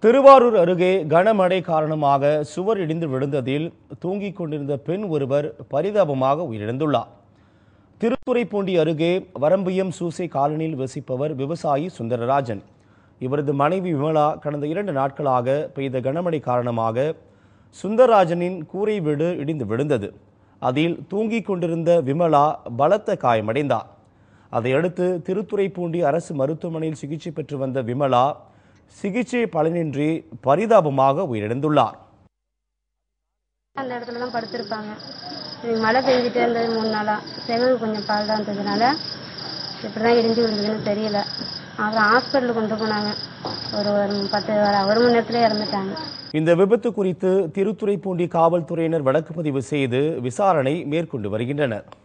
திருவாரூர் அருகே கனமழை காரணமாக சுவர் இடிந்து விழுந்ததில் தூங்கிக் கொண்டிருந்த பெண் ஒருவர் பரிதாபமாக உயிரிழந்துள்ளார் திருத்துறைப்பூண்டி அருகே வரம்பியம் சூசை காலனியில் வசிப்பவர் விவசாயி சுந்தரராஜன் இவரது மனைவி விமலா கடந்த இரண்டு நாட்களாக பெய்த கனமழை காரணமாக சுந்தரராஜனின் கூரை வீடு இடிந்து விழுந்தது அதில் தூங்கிக் கொண்டிருந்த விமலா பலத்த காயமடைந்தார் அதையடுத்து திருத்துறைப்பூண்டி அரசு மருத்துவமனையில் சிகிச்சை பெற்று வந்த விமலா சிகிச்சை பலனின்றி பரிதாபமாக உயிரிழந்துள்ளார் அந்த இடத்துல தான் படுத்திருப்பாங்க இன்னைக்கு மழை பெஞ்சிட்டே இருந்தது மூணு நாளா செங்கல் கொஞ்சம் பால்தான் இருந்ததுனால இப்படி தான் இடிஞ்சு விழுந்ததுன்னு தெரியல அப்புறம் ஹாஸ்பிட்டலுக்கு கொண்டு போனாங்க ஒரு ஒரு பத்து ஒரு மணி நேரத்துல இறந்துட்டாங்க இந்த விபத்து குறித்து திருத்துறைப்பூண்டி காவல்துறையினர் வழக்கு பதிவு செய்து விசாரணை மேற்கொண்டு வருகின்றனர்